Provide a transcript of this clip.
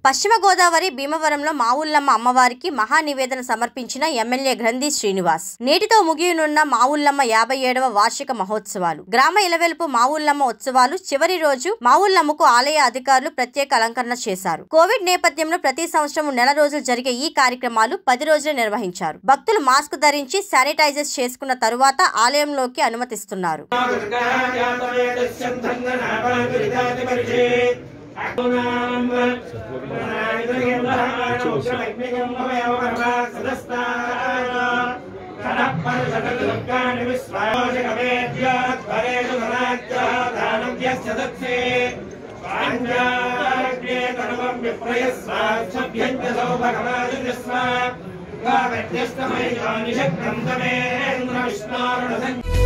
పశ్చిమ గోదావరి భీమవరంలో మావుల్లమ్మ అమ్మవారికి మహా నివేదన సమర్పించిన ఎమ్మెల్యే గ్రంథి శ్రీనివాస్ నేటితో ముగియనున్న మావుల్లమ్మ యాభై ఏడవ వార్షిక మహోత్సవాలు గ్రామ ఇలవెలుపు మావుల్లమ్మ ఉత్సవాలు చివరి రోజు మావుల్లమ్మకు ఆలయ అధికారులు ప్రత్యేక అలంకరణ చేశారు కోవిడ్ నేపథ్యంలో ప్రతి సంవత్సరం నెల రోజులు జరిగే ఈ కార్యక్రమాలు పది రోజులు నిర్వహించారు భక్తులు మాస్క్ ధరించి శానిటైజర్ చేసుకున్న తరువాత ఆలయంలోకి అనుమతిస్తున్నారు నిషక్తం తమేంద్ర విష్ణారుణ